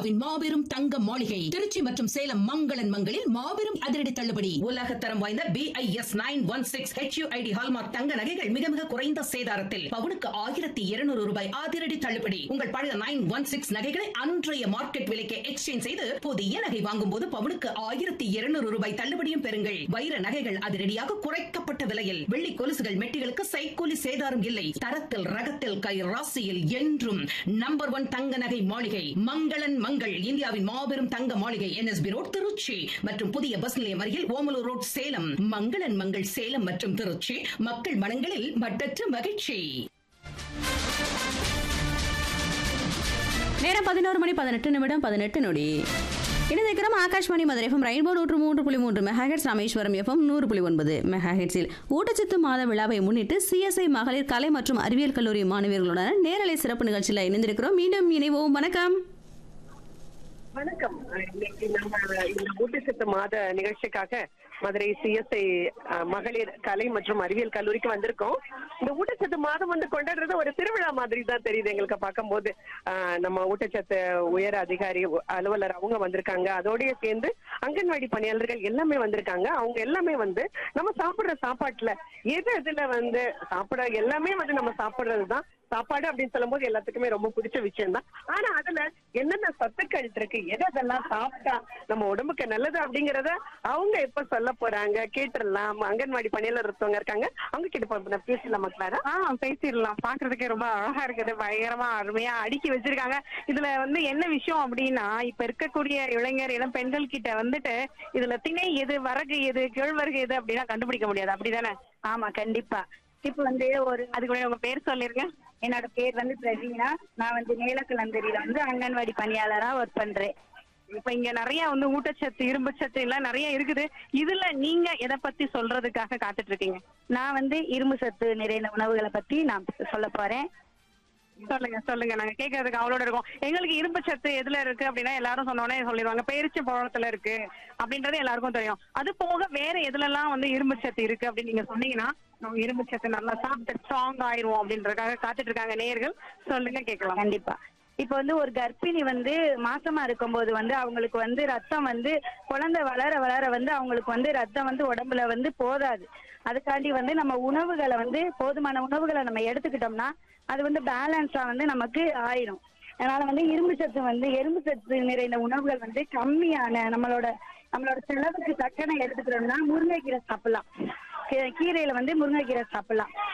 இந்தியாவின் மாபெரும் தங்க மாளிகை திருச்சி மற்றும் சேலம் மங்களன் மங்களில் மாபெரும் அதிரடி தள்ளுபடி உலக தரம் வாய்ந்த B I S nine one six HUID hallmark தங்க நகைகள் மிக மிக குறைந்த சேதாரத்தில் பவுனுக்கு ஆயிரத்தி இருநூறு ரூபாய் அதிரடி தள்ளுபடி உங்கள் பழைய நைன் ஒன் சிக்ஸ் நகைகளை அன்றைய மார்க்கெட் விலைக்கு எக்ஸ்சேஞ்ச் செய்து புதிய நகை வாங்கும் போது பவுனுக்கு ஆயிரத்தி இருநூறு ரூபாய் தள்ளுபடியும் பெறுங்கள் வைர நகைகள் அதிரடியாக குறைக்கப்பட்ட விலையில் வெள்ளி கொலுசுகள் மெட்டிகளுக்கு சைக்கூலி சேதாரம் இல்லை தரத்தில் ரகத்தில் கை ராசியில் என்றும் நம்பர் ஒன் தங்க நகை மாளிகை மங்களன் மங்கள் இந்தியாவின் மாபெரும் தங்க மாளிகை என்எஸ்பி ரோட் திருச்சி மற்றும் புதிய பஸ் நிலையம் அருகில் ஓமலூர் ரோட் சேலம் மங்களன் மங்கள் சேலம் மற்றும் திருச்சி மக்கள் மனங்களில் மட்டற்ற மகிழ்ச்சி நேரம் பதினோரு மணி பதினெட்டு நிமிடம் பதினெட்டு நொடி இணைந்திருக்கிறோம் ஆகாஷ்வாணி மதுரை எஃப்எம் ரெயின்போ நூற்று மூன்று புள்ளி மூன்று மெகாஹெட்ஸ் ராமேஸ்வரம் எஃப்எம் நூறு புள்ளி ஒன்பது மெகாஹெட்ஸில் ஊட்டச்சத்து மாத விழாவை முன்னிட்டு சிஎஸ்ஐ மகளிர் கலை மற்றும் அறிவியல் கல்லூரி மாணவியர்களுடன் நேரலை சிறப்பு நிகழ்ச்சியில் இணைந்திருக்கிறோம் மீண்டும் இணைவோம் வணக்கம் வணக்கம் இன்னைக்கு நம்ம இந்த ஊட்டச்சத்து மாத நிகழ்ச்சிக்காக மதுரை சிஎஸ்ஐ மகளிர் கலை மற்றும் அறிவியல் கல்லூரிக்கு வந்திருக்கோம் இந்த ஊட்டச்சத்து மாதம் வந்து கொண்டாடுறது ஒரு திருவிழா மாதிரி தான் தெரியுது எங்களுக்கு பார்க்கும்போது ஆஹ், நம்ம ஊட்டச்சத்து உயர் அதிகாரி அலுவலர் அவங்க வந்திருக்காங்க அதோடய சேர்ந்து அங்கன்வாடி பணியாளர்கள் எல்லாமே வந்திருக்காங்க அவங்க எல்லாமே வந்து நம்ம சாப்பிடுற சாப்பாட்டுல எது எதுல வந்து சாப்பிட எல்லாமே வந்து நம்ம சாப்பிடுறது தான் சாப்பாடு அப்படின்னு சொல்லும்போது எல்லாத்துக்குமே ரொம்ப பிடிச்ச விஷயம் தான் ஆனா அதுல என்னென்ன சத்துக்கள் இருக்கு எது அதெல்லாம் சாப்பிட்டா நம்ம உடம்புக்கு நல்லது அப்படிங்கறத அவங்க எப்ப சொல்ல போறாங்க கேட்டுடலாம் அங்கன்வாடி பணியாளர் ஒருத்தவங்க இருக்காங்க அவங்க கிட்ட பா- பேசலாமா கிளாரா ஆ பேசிடலாம் பாக்குறதுக்கே ரொம்ப அழகா இருக்குது பயங்கரமா அருமையா அடுக்கி வச்சிருக்காங்க இதுல வந்து என்ன விஷயம் அப்படின்னா இப்ப இருக்கக்கூடிய இளைஞர் இளம் பெண்கள் கிட்ட வந்துட்டு இதுல திணை எது வரகு எது கேழ்வரகு எது அப்படின்னா கண்டுபிடிக்க முடியாது அப்படிதானே ஆமா கண்டிப்பா இப்ப வந்து ஒரு அதுக்கு முன்னாடி உங்க பேர் சொல்லிருங்க என்னோட பேர் வந்து பிரவீனா நான் வந்து நீலக்குளந்தேரியில வந்து அங்கன்வாடி பணியாளரா ஒர்க் பண்றேன் இப்ப இங்க நிறைய வந்து ஊட்டச்சத்து இரும்பு சத்து எல்லாம் நிறைய இருக்குது இதுல நீங்க எதை பத்தி சொல்றதுக்காக காத்துட்டு இருக்கீங்க நான் வந்து இரும்பு சத்து நிறைந்த உணவுகளை பத்தி நான் சொல்ல போறேன் சொல்லுங்க சொல்லுங்க நாங்க கேட்கறதுக்கு அவளோட இருக்கோம் எங்களுக்கு இரும்பு சத்து எதுல இருக்கு அப்படின்னா எல்லாரும் சொன்னோடனே சொல்லிடுவாங்க பேரிச்ச பழத்துல இருக்கு அப்படின்றது எல்லாருக்கும் தெரியும் அது போக வேற எதுலலாம் வந்து இரும்பு சத்து இருக்கு அப்படின்னு நீங்க சொன்னீங்கன்னா நம்ம இரும்பு சத்து நல்லா சாப்பிட்டு ஸ்ட்ராங் ஆயிருவோம் அப்படின்றதுக்காக காத்துட்டு இருக்காங்க நேயர்கள் சொல்லுங்க கேட்கலாம் கண்டிப்பா இப்ப வந்து ஒரு கர்ப்பிணி வந்து மாசமா இருக்கும்போது வந்து அவங்களுக்கு வந்து ரத்தம் வந்து குழந்தை வளர வளர வந்து அவங்களுக்கு வந்து ரத்தம் வந்து உடம்புல வந்து போதாது அதுக்காண்டி வந்து நம்ம உணவுகளை வந்து போதுமான உணவுகளை நம்ம எடுத்துக்கிட்டோம்னா அது வந்து பேலன்ஸா வந்து நமக்கு ஆயிரும் அதனால வந்து இரும்பு சத்து வந்து எறும்பு சத்து நிறைந்த உணவுகள் வந்து கம்மியான நம்மளோட நம்மளோட செலவுக்கு தக்கன எடுத்துக்கிறோம்னா முருங்கைக்கீரை சாப்பிடலாம் கீ- கீரையில வந்து முருங்கைக்கீரை சாப்பிடலாம்